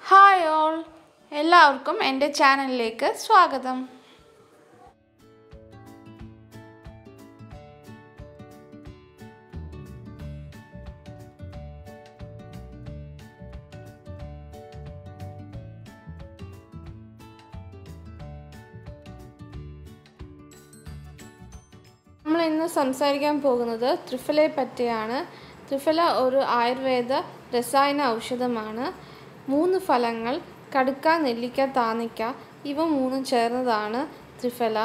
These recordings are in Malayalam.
ഹായ് ഓൾ എല്ലാവർക്കും എൻ്റെ ചാനലിലേക്ക് സ്വാഗതം നമ്മൾ ഇന്ന് സംസാരിക്കാൻ പോകുന്നത് ത്രിഫലയെ പറ്റിയാണ് ത്രിഫല ഒരു ആയുർവേദ രസായന ഔഷധമാണ് മൂന്ന് ഫലങ്ങൾ കടുക്ക നെല്ലിക്ക താന്നിക്ക ഇവ മൂന്നും ചേർന്നതാണ് ത്രിഫല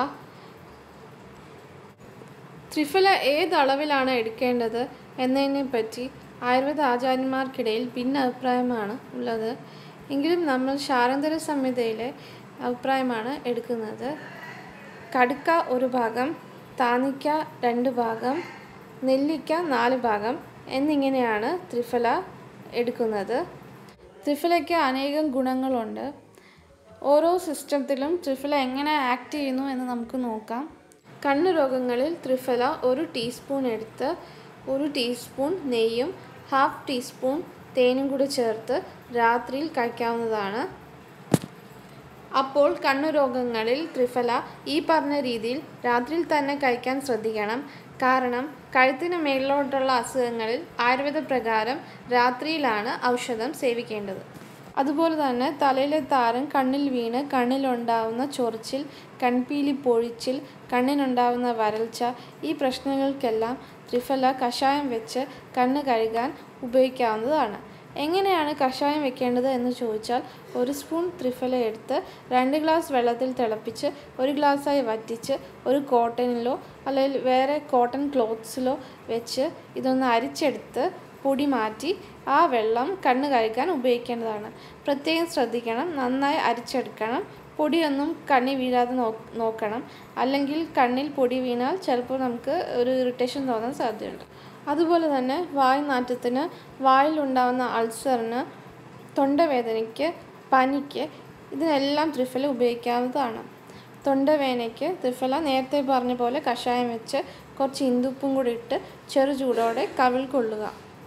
ത്രിഫല ഏത് അളവിലാണ് എടുക്കേണ്ടത് എന്നതിനെ പറ്റി ആയുർവേദ ആചാര്യന്മാർക്കിടയിൽ ഭിന്ന അഭിപ്രായമാണ് ഉള്ളത് എങ്കിലും നമ്മൾ ശാരന്തര സംഹിതയിലെ അഭിപ്രായമാണ് എടുക്കുന്നത് കടുക്ക ഒരു ഭാഗം താന്നിക്ക രണ്ട് ഭാഗം നെല്ലിക്ക നാല് ഭാഗം എന്നിങ്ങനെയാണ് ത്രിഫല എടുക്കുന്നത് ത്രിഫലയ്ക്ക് അനേകം ഗുണങ്ങളുണ്ട് ഓരോ സിസ്റ്റത്തിലും ത്രിഫല എങ്ങനെ ആക്ട് ചെയ്യുന്നു എന്ന് നമുക്ക് നോക്കാം കണ്ണ് രോഗങ്ങളിൽ ത്രിഫല ഒരു ടീസ്പൂൺ എടുത്ത് ഒരു ടീസ്പൂൺ നെയ്യും ഹാഫ് ടീസ്പൂൺ തേനും കൂടി ചേർത്ത് രാത്രിയിൽ കഴിക്കാവുന്നതാണ് അപ്പോൾ കണ്ണുരോഗങ്ങളിൽ ത്രിഫല ഈ പറഞ്ഞ രീതിയിൽ രാത്രിയിൽ തന്നെ കഴിക്കാൻ ശ്രദ്ധിക്കണം കാരണം കഴുത്തിന് മേളിലോട്ടുള്ള അസുഖങ്ങളിൽ ആയുർവേദ പ്രകാരം രാത്രിയിലാണ് ഔഷധം സേവിക്കേണ്ടത് അതുപോലെ തന്നെ തലയിലെ താരം കണ്ണിൽ വീണ് കണ്ണിലുണ്ടാവുന്ന ചൊറിച്ചിൽ കൺപീലി പൊഴിച്ചിൽ കണ്ണിനുണ്ടാവുന്ന വരൾച്ച ഈ പ്രശ്നങ്ങൾക്കെല്ലാം ത്രിഫല കഷായം വെച്ച് കണ്ണ് കഴുകാൻ ഉപയോഗിക്കാവുന്നതാണ് എങ്ങനെയാണ് കഷായം വെക്കേണ്ടത് എന്ന് ചോദിച്ചാൽ ഒരു സ്പൂൺ ത്രിഫല എടുത്ത് രണ്ട് ഗ്ലാസ് വെള്ളത്തിൽ തിളപ്പിച്ച് ഒരു ഗ്ലാസ്സായി വറ്റിച്ച് ഒരു കോട്ടണിലോ അല്ലെങ്കിൽ വേറെ കോട്ടൺ ക്ലോത്ത്സിലോ വെച്ച് ഇതൊന്ന് അരിച്ചെടുത്ത് പൊടി മാറ്റി ആ വെള്ളം കണ്ണ് കഴുകാൻ ഉപയോഗിക്കേണ്ടതാണ് പ്രത്യേകം ശ്രദ്ധിക്കണം നന്നായി അരിച്ചെടുക്കണം പൊടിയൊന്നും കണ്ണിൽ വീഴാതെ നോ നോക്കണം അല്ലെങ്കിൽ കണ്ണിൽ പൊടി വീണാൽ ചിലപ്പോൾ നമുക്ക് ഒരു ഇറിറ്റേഷൻ തോന്നാൻ സാധ്യതയുണ്ട് അതുപോലെ തന്നെ വായു നാറ്റത്തിന് വായിലുണ്ടാകുന്ന അൾസറിന് തൊണ്ടവേദനയ്ക്ക് പനിക്ക് ഇതിനെല്ലാം ത്രിഫല ഉപയോഗിക്കാവുന്നതാണ് തൊണ്ടവേദനയ്ക്ക് ത്രിഫല നേരത്തെ പറഞ്ഞ പോലെ കഷായം വെച്ച് കുറച്ച് ഇന്ദുപ്പും കൂടി ഇട്ട് ചെറു ചൂടോടെ കവിൾ കൊള്ളുക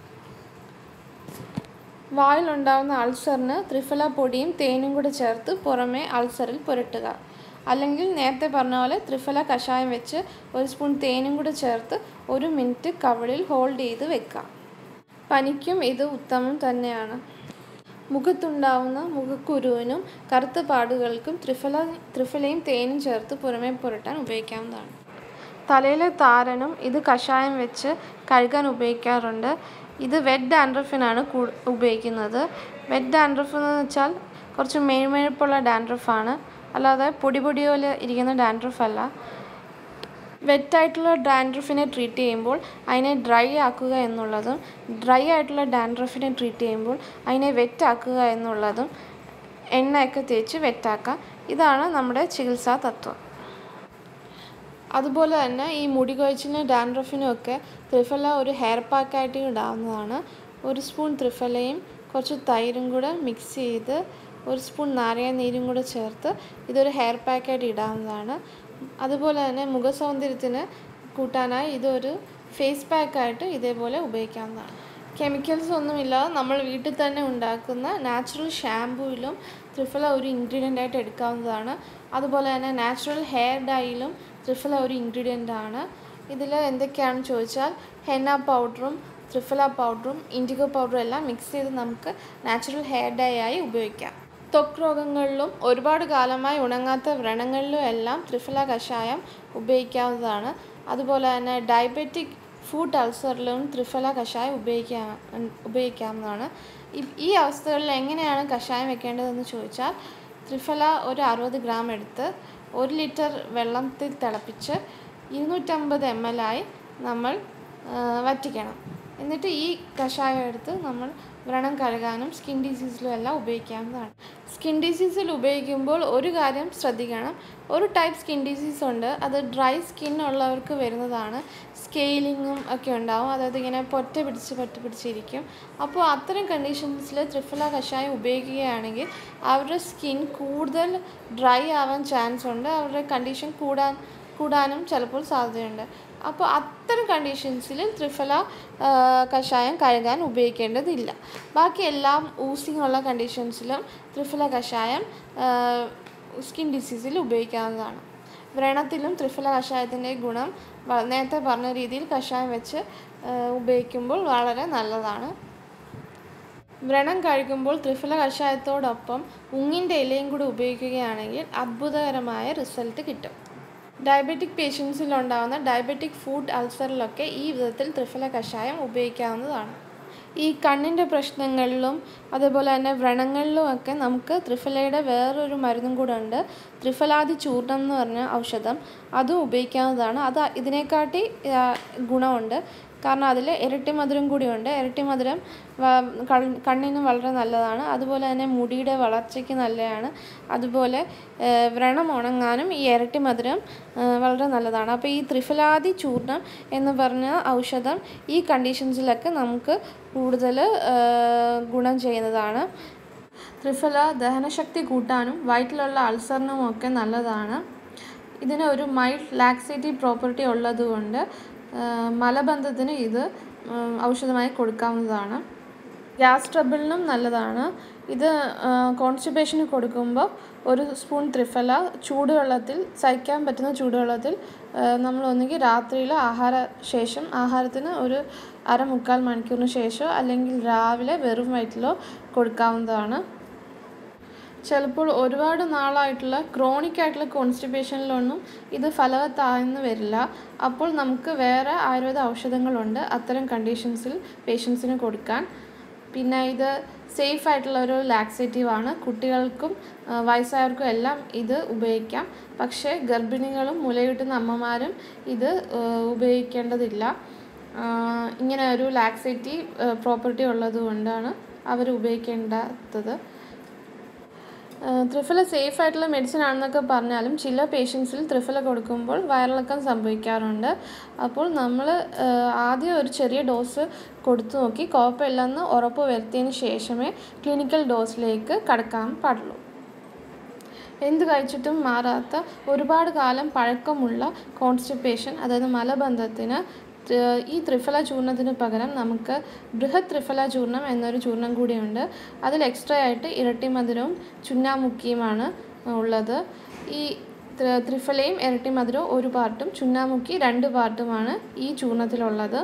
വായിലുണ്ടാകുന്ന അൾസറിന് ത്രിഫല പൊടിയും തേനും കൂടി ചേർത്ത് പുറമേ അൾസറിൽ പുരട്ടുക അല്ലെങ്കിൽ നേരത്തെ പറഞ്ഞ പോലെ ത്രിഫല കഷായം വെച്ച് ഒരു സ്പൂൺ തേനും കൂടി ചേർത്ത് ഒരു മിനിറ്റ് കവിളിൽ ഹോൾഡ് ചെയ്ത് വെക്കാം പനിക്കും ഇത് ഉത്തമം തന്നെയാണ് മുഖത്തുണ്ടാവുന്ന മുഖക്കുരുവിനും കറുത്ത പാടുകൾക്കും ത്രിഫല ത്രിഫലയും തേനും ചേർത്ത് പുറമേ പുരട്ടാൻ ഉപയോഗിക്കാവുന്നതാണ് തലയിലെ താരനും ഇത് കഷായം വെച്ച് കഴുകാൻ ഉപയോഗിക്കാറുണ്ട് ഇത് വെറ്റ് ഡാൻഡ്രഫിനാണ് കൂ ഉപയോഗിക്കുന്നത് വെറ്റ് ഡാൻഡ്രഫ് എന്ന് വെച്ചാൽ കുറച്ച് മെഴുമെഴുപ്പുള്ള ഡാൻഡ്രഫാണ് അല്ലാതെ പൊടി പൊടി പോലെ ഇരിക്കുന്ന ഡാൻഡ്രഫ് അല്ല വെറ്റായിട്ടുള്ള ഡാൻഡ്രഫിനെ ട്രീറ്റ് ചെയ്യുമ്പോൾ അതിനെ ഡ്രൈ ആക്കുക എന്നുള്ളതും ഡ്രൈ ആയിട്ടുള്ള ഡാൻഡ്രഫിനെ ട്രീറ്റ് ചെയ്യുമ്പോൾ അതിനെ വെറ്റാക്കുക എന്നുള്ളതും എണ്ണയൊക്കെ തേച്ച് വെറ്റാക്കാം ഇതാണ് നമ്മുടെ ചികിത്സാ തത്വം അതുപോലെ തന്നെ ഈ മുടി കൊഴിച്ചിലിനും ഡാൻഡ്രഫിനും ഒക്കെ ത്രിഫല ഒരു ഹെയർ പാക്കായിട്ട് ഇടാവുന്നതാണ് ഒരു സ്പൂൺ ത്രിഫലയും കുറച്ച് തൈരും കൂടെ മിക്സ് ചെയ്ത് ഒരു സ്പൂൺ നാരങ്ങ നീരും കൂടെ ചേർത്ത് ഇതൊരു ഹെയർ പാക്കായിട്ട് ഇടാവുന്നതാണ് അതുപോലെ തന്നെ മുഖ സൗന്ദര്യത്തിന് കൂട്ടാനായി ഇതൊരു ഫേസ് പാക്കായിട്ട് ഇതേപോലെ ഉപയോഗിക്കാവുന്നതാണ് കെമിക്കൽസ് ഒന്നുമില്ലാതെ നമ്മൾ വീട്ടിൽ തന്നെ ഉണ്ടാക്കുന്ന നാച്ചുറൽ ഷാമ്പൂയിലും ത്രിഫല ഒരു ഇൻഗ്രീഡിയൻ്റ് ആയിട്ട് എടുക്കാവുന്നതാണ് അതുപോലെ തന്നെ നാച്ചുറൽ ഹെയർ ഡൈയിലും ത്രിഫല ഒരു ഇൻഗ്രീഡിയൻ്റ് ആണ് ഇതിൽ എന്തൊക്കെയാണെന്ന് ചോദിച്ചാൽ ഹെന്ന പൗഡറും ത്രിഫല പൗഡറും ഇൻഡിഗോ പൗഡറും എല്ലാം മിക്സ് ചെയ്ത് നമുക്ക് നാച്ചുറൽ ഹെയർ ഡൈ ആയി ഉപയോഗിക്കാം ത്വക്ക് രോഗങ്ങളിലും ഒരുപാട് കാലമായി ഉണങ്ങാത്ത വ്രണങ്ങളിലും എല്ലാം ത്രിഫല കഷായം ഉപയോഗിക്കാവുന്നതാണ് അതുപോലെ തന്നെ ഡയബറ്റിക് ഫുഡ് അൾസറിലും ത്രിഫല കഷായം ഉപയോഗിക്കാം ഉപയോഗിക്കാവുന്നതാണ് ഈ അവസ്ഥകളിൽ എങ്ങനെയാണ് കഷായം വെക്കേണ്ടതെന്ന് ചോദിച്ചാൽ ത്രിഫല ഒരു അറുപത് ഗ്രാം എടുത്ത് ഒരു ലിറ്റർ വെള്ളത്തിൽ തിളപ്പിച്ച് ഇരുന്നൂറ്റമ്പത് എം എൽ ആയി നമ്മൾ വറ്റിക്കണം എന്നിട്ട് ഈ കഷായം എടുത്ത് നമ്മൾ വ്രണം കഴുകാനും സ്കിൻ ഡിസീസിലും എല്ലാം ഉപയോഗിക്കാവുന്നതാണ് സ്കിൻ ഡിസീസിൽ ഉപയോഗിക്കുമ്പോൾ ഒരു കാര്യം ശ്രദ്ധിക്കണം ഒരു ടൈപ്പ് സ്കിൻ ഡിസീസ് ഉണ്ട് അത് ഡ്രൈ സ്കിൻ ഉള്ളവർക്ക് വരുന്നതാണ് സ്കെയിലിങ്ങും ഒക്കെ ഉണ്ടാവും അതായത് ഇങ്ങനെ പൊറ്റ പിടിച്ച് പൊറ്റ പിടിച്ചിരിക്കും അപ്പോൾ അത്തരം കണ്ടീഷൻസിൽ ത്രിഫല കഷായം ഉപയോഗിക്കുകയാണെങ്കിൽ അവരുടെ സ്കിൻ കൂടുതൽ ഡ്രൈ ആവാൻ ചാൻസ് ഉണ്ട് അവരുടെ കണ്ടീഷൻ കൂടാൻ കൂടാനും ചിലപ്പോൾ സാധ്യതയുണ്ട് അപ്പോൾ അത്തരം കണ്ടീഷൻസിൽ ത്രിഫല ആ, കഷായം കഴുകാൻ ഉപയോഗിക്കേണ്ടതില്ല ബാക്കി എല്ലാം ഊസിങ് ഉള്ള കണ്ടീഷൻസിലും ത്രിഫല കഷായം സ്കിൻ ഡിസീസിൽ ഉപയോഗിക്കാവുന്നതാണ് വ്രണത്തിലും ത്രിഫല കഷായത്തിൻ്റെ ഗുണം വ- നേരത്തെ പറഞ്ഞ രീതിയിൽ കഷായം വെച്ച് ആ, ഉപയോഗിക്കുമ്പോൾ വളരെ നല്ലതാണ് വ്രണം കഴിക്കുമ്പോൾ ത്രിഫല കഷായത്തോടൊപ്പം ഉങ്ങിൻ്റെ ഇലയും കൂടി ഉപയോഗിക്കുകയാണെങ്കിൽ അത്ഭുതകരമായ റിസൾട്ട് കിട്ടും ഡയബറ്റിക് പേഷ്യൻസിലുണ്ടാകുന്ന ഡയബറ്റിക് ഫുഡ് അൾസറിലൊക്കെ ഈ വിധത്തിൽ ത്രിഫല കഷായം ഉപയോഗിക്കാവുന്നതാണ് ഈ കണ്ണിൻ്റെ പ്രശ്നങ്ങളിലും അതേപോലെ തന്നെ വ്രണങ്ങളിലും ഒക്കെ നമുക്ക് ത്രിഫലയുടെ വേറൊരു മരുന്നും കൂടെ ഉണ്ട് ത്രിഫലാദി ചൂർണം എന്ന് പറഞ്ഞ ഔഷധം അതും ഉപയോഗിക്കാവുന്നതാണ് അത് ഇതിനെക്കാട്ടി ആ, ഗുണമുണ്ട് കാരണം അതിൽ ഇരട്ടി മധുരം കൂടിയുണ്ട് ഇരട്ടി മധുരം വ- കൺ- കണ്ണിന് വളരെ നല്ലതാണ് അതുപോലെ തന്നെ മുടിയുടെ വളർച്ചയ്ക്ക് നല്ലതാണ് അതുപോലെ ആ, വ്രണം ഉണങ്ങാനും ഈ ഇരട്ടി മധുരം ആ, വളരെ നല്ലതാണ് അപ്പോൾ ഈ ത്രിഫലാദി ചൂർണം എന്ന് പറഞ്ഞ ഔഷധം ഈ കണ്ടീഷൻസിലൊക്കെ നമുക്ക് കൂടുതൽ ഗുണം ചെയ്യുന്നതാണ് ത്രിഫല ദഹനശക്തി കൂട്ടാനും വയറ്റിലുള്ള അൾസറിനും ഒക്കെ നല്ലതാണ് ഇതിന് ഒരു മൈൽഡ് ലാക്സേറ്റീവ് പ്രോപ്പർട്ടി ഉള്ളതുകൊണ്ട് ആ, മലബന്ധത്തിന് ഇത് ഉം, ഔഷധമായി കൊടുക്കാവുന്നതാണ് ഗ്യാസ് ട്രബിളിനും നല്ലതാണ് ഇത് കോൺസ്റ്റിപ്പേഷന് കൊടുക്കുമ്പോൾ ഒരു സ്പൂൺ ത്രിഫല ചൂടുവെള്ളത്തിൽ സഹിക്കാൻ പറ്റുന്ന ചൂടുവെള്ളത്തിൽ ആ, നമ്മൾ ഒന്നുകിൽ രാത്രിയിൽ ആഹാര ശേഷം ആഹാരത്തിന് ഒരു അര മുക്കാൽ മണിക്കൂറിന് ശേഷമോ അല്ലെങ്കിൽ രാവിലെ വെറും വയറ്റിലോ കൊടുക്കാവുന്നതാണ് ചിലപ്പോൾ ഒരുപാട് നാളായിട്ടുള്ള ക്രോണിക് ആയിട്ടുള്ള കോൺസ്റ്റിപ്പേഷനിലൊന്നും ഇത് ഫലവത്തായെന്ന് വരില്ല അപ്പോൾ നമുക്ക് വേറെ ആയുർവേദ ഔഷധങ്ങളുണ്ട് അത്തരം കണ്ടീഷൻസിൽ പേഷ്യൻസിന് കൊടുക്കാൻ പിന്നെ ഇത് സേഫ് ആയിട്ടുള്ള ഒരു ലാക്സേറ്റീവ് ആണ് കുട്ടികൾക്കും ആ, വയസ്സായവർക്കും എല്ലാം ഇത് ഉപയോഗിക്കാം പക്ഷേ ഗർഭിണികളും മുലയൂട്ടുന്ന അമ്മമാരും ഇത് ആ, ഉപയോഗിക്കേണ്ടതില്ല ആ, ഇങ്ങനെ ഒരു ലാക്സേറ്റീവ് പ്രോപ്പർട്ടി ഉള്ളത് കൊണ്ടാണ് അവർ ഉപയോഗിക്കേണ്ടാത്തത് ഏഹ് ത്രിഫല സേഫ് ആയിട്ടുള്ള മെഡിസിൻ ആണെന്നൊക്കെ പറഞ്ഞാലും ചില പേഷ്യൻസിൽ ത്രിഫല കൊടുക്കുമ്പോൾ വയറിളക്കം സംഭവിക്കാറുണ്ട് അപ്പോൾ നമ്മൾ ആദ്യം ഒരു ചെറിയ ഡോസ് കൊടുത്തു നോക്കി കുഴപ്പമില്ലെന്ന് ഉറപ്പ് വരുത്തിയതിന് ശേഷമേ ക്ലിനിക്കൽ ഡോസിലേക്ക് കടക്കാൻ പാടുള്ളൂ എന്ത് കഴിച്ചിട്ടും മാറാത്ത ഒരുപാട് കാലം പഴക്കമുള്ള കോൺസ്റ്റിപ്പേഷൻ അതായത് മലബന്ധത്തിന് ത്രി- ഈ ത്രിഫല ചൂർണത്തിന് പകരം നമുക്ക് ബൃഹത് ത്രിഫല ചൂർണം എന്നൊരു ചൂർണം കൂടിയുണ്ട് അതിൽ എക്സ്ട്രാ ആയിട്ട് ഇരട്ടി മധുരവും ചുണ്ണാമുക്കിയുമാണ് ഉള്ളത് ഈ ത്രി- ത്രിഫലയും ഇരട്ടി മധുരവും ഒരു പാർട്ടും ചുണ്ണാമുക്കി രണ്ട് പാർട്ടുമാണ് ഈ ചൂർണത്തിലുള്ളത്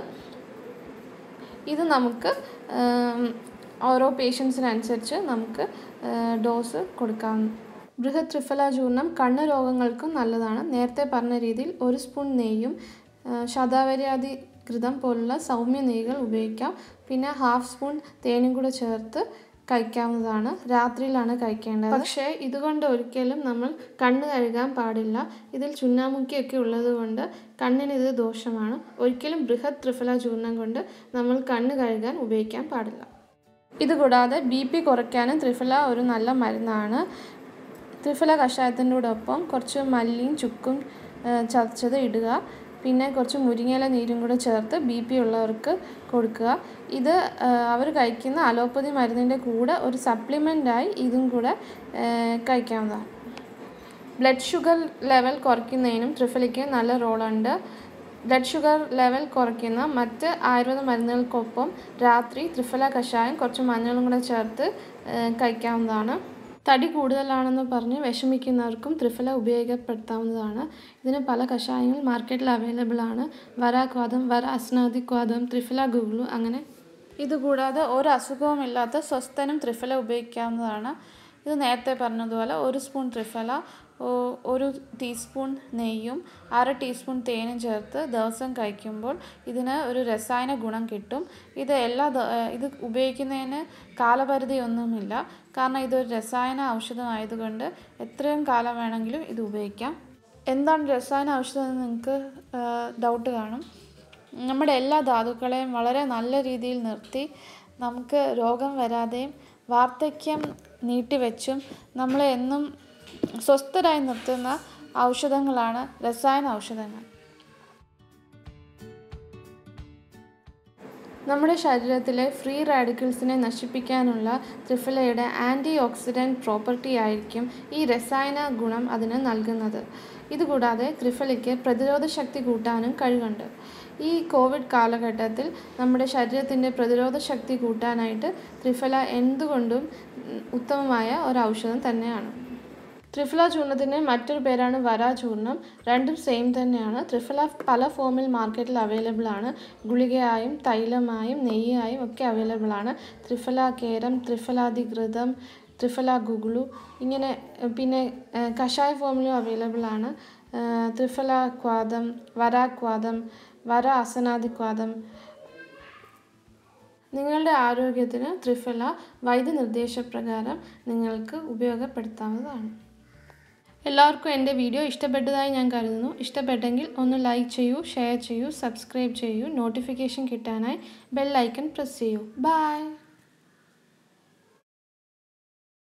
ഇത് നമുക്ക് ആം, ഓരോ പേഷ്യൻസിനനുസരിച്ച് നമുക്ക് ഡോസ് കൊടുക്കാം ബൃഹത് ത്രിഫല ചൂർണം കണ്ണ് രോഗങ്ങൾക്കും നല്ലതാണ് നേരത്തെ പറഞ്ഞ രീതിയിൽ ഒരു സ്പൂൺ നെയ്യും ആ, ശതാവര്യാദി ഘൃതം പോലുള്ള സൗമ്യ നെയ്കൾ ഉപയോഗിക്കാം പിന്നെ ഹാഫ് സ്പൂൺ തേനും കൂടെ ചേർത്ത് കഴിക്കാവുന്നതാണ് രാത്രിയിലാണ് കഴിക്കേണ്ടത് പക്ഷേ ഇതുകൊണ്ട് ഒരിക്കലും നമ്മൾ കണ്ണ് കഴുകാൻ പാടില്ല ഇതിൽ ചുണ്ണാമുക്കിയൊക്കെ ഉള്ളത് കൊണ്ട് കണ്ണിന് ഇത് ദോഷമാണ് ഒരിക്കലും ബൃഹത് ത്രിഫല ചൂർണം കൊണ്ട് നമ്മൾ കണ്ണ് കഴുകാൻ ഉപയോഗിക്കാൻ പാടില്ല ഇതുകൂടാതെ ബി പി കുറയ്ക്കാനും ത്രിഫല ഒരു നല്ല മരുന്നാണ് ത്രിഫല കഷായത്തിൻ്റെ കൂടെ ഒപ്പം കുറച്ച് മല്ലിയും ചുക്കും ആ, ചതച്ചത് ഇടുക പിന്നെ കുറച്ച് മുരിങ്ങയില നീരും കൂടെ ചേർത്ത് ബി പി ഉള്ളവർക്ക് കൊടുക്കുക ഇത് അവർ കഴിക്കുന്ന അലോപ്പതി മരുന്നിൻ്റെ കൂടെ ഒരു സപ്ലിമെൻ്റായി ഇതും കൂടെ ആ, കഴിക്കാവുന്നതാണ് ബ്ലഡ് ഷുഗർ ലെവൽ കുറയ്ക്കുന്നതിനും ത്രിഫലയ്ക്ക് നല്ല റോളുണ്ട് ബ്ലഡ് ഷുഗർ ലെവൽ കുറയ്ക്കുന്ന മറ്റ് ആയുർവേദ മരുന്നുകൾക്കൊപ്പം രാത്രി ത്രിഫല കഷായം കുറച്ച് മഞ്ഞളും കൂടെ ചേർത്ത് ആ, കഴിക്കാവുന്നതാണ് തടി കൂടുതലാണെന്ന് പറഞ്ഞ് വിഷമിക്കുന്നവർക്കും ത്രിഫല ഉപയോഗപ്പെടുത്താവുന്നതാണ് ഇതിന് പല കഷായങ്ങൾ മാർക്കറ്റിൽ അവൈലബിൾ ആണ് വരാക്വാദം വര അസ്നാദിക്വാദം ത്രിഫല ഗുഗ്ലു അങ്ങനെ ഇതുകൂടാതെ ഒരു അസുഖവുമില്ലാത്ത സ്വസ്ഥനും ത്രിഫല ഉപയോഗിക്കാവുന്നതാണ് ഇത് നേരത്തെ പറഞ്ഞതുപോലെ ഒരു സ്പൂൺ ത്രിഫല ഓ- ഒരു ടീസ്പൂൺ നെയ്യും അര ടീസ്പൂൺ തേനും ചേർത്ത് ദിവസം കഴിക്കുമ്പോൾ ഇതിന് ഒരു രസായന ഗുണം കിട്ടും ഇത് എല്ലാ ദ- ഏഹ് ഇത് ഉപയോഗിക്കുന്നതിന് കാലപരിധി ഒന്നുമില്ല കാരണം ഇതൊരു രസായന ഔഷധമായതുകൊണ്ട് എത്രയും കാലം വേണമെങ്കിലും ഇത് ഉപയോഗിക്കാം എന്താണ് രസായന ഔഷധം എന്ന് നിങ്ങൾക്ക് ഡൗട്ട് കാണും നമ്മുടെ എല്ലാ ധാതുക്കളെയും വളരെ നല്ല രീതിയിൽ നിർത്തി നമുക്ക് രോഗം വരാതെയും വാർദ്ധക്യം നീട്ടിവെച്ചും നമ്മളെ എന്നും സ്വസ്ഥരായി നിർത്തുന്ന ഔഷധങ്ങളാണ് രസായന ഔഷധങ്ങൾ നമ്മുടെ ശരീരത്തിലെ ഫ്രീ റാഡിക്കൽസിനെ നശിപ്പിക്കാനുള്ള ത്രിഫലയുടെ ആൻറ്റി ഓക്സിഡൻറ്റ് പ്രോപ്പർട്ടി ആയിരിക്കും ഈ രസായന ഗുണം അതിന് നൽകുന്നത് ഇതുകൂടാതെ ത്രിഫലയ്ക്ക് പ്രതിരോധ ശക്തി കൂട്ടാനും കഴിവുണ്ട് ഈ കോവിഡ് കാലഘട്ടത്തിൽ നമ്മുടെ ശരീരത്തിൻ്റെ പ്രതിരോധ ശക്തി കൂട്ടാനായിട്ട് ത്രിഫല എന്തുകൊണ്ടും ഉത്തമമായ ഒരു ഔഷധം തന്നെയാണ് ത്രിഫല ചൂർണത്തിന് മറ്റൊരു പേരാണ് വര ചൂർണം രണ്ടും സെയിം തന്നെയാണ് ത്രിഫല പല ഫോമിൽ മാർക്കറ്റിൽ അവൈലബിൾ ആണ് ഗുളികയായും തൈലമായും നെയ്യായും ഒക്കെ അവൈലബിൾ ആണ് ത്രിഫല കേരം ത്രിഫലാധികൃതം ത്രിഫല ഗുഗ്ലു ഇങ്ങനെ പിന്നെ കഷായ ഫോമിലും അവൈലബിൾ ആണ് ത്രിഫല ക്വാദം വരാക്വാദം വര അസനാദിക്വാദം നിങ്ങളുടെ ആരോഗ്യത്തിന് ത്രിഫല വൈദ്യനിർദ്ദേശപ്രകാരം നിങ്ങൾക്ക് ഉപയോഗപ്പെടുത്താവുന്നതാണ് എല്ലാവർക്കും എൻ്റെ വീഡിയോ ഇഷ്ടപ്പെട്ടതായി ഞാൻ കരുതുന്നു ഇഷ്ടപ്പെട്ടെങ്കിൽ ഒന്ന് ലൈക്ക് ചെയ്യൂ ഷെയർ ചെയ്യൂ സബ്സ്ക്രൈബ് ചെയ്യൂ നോട്ടിഫിക്കേഷൻ കിട്ടാനായി ബെൽ ഐക്കൺ പ്രസ് ചെയ്യൂ ബൈ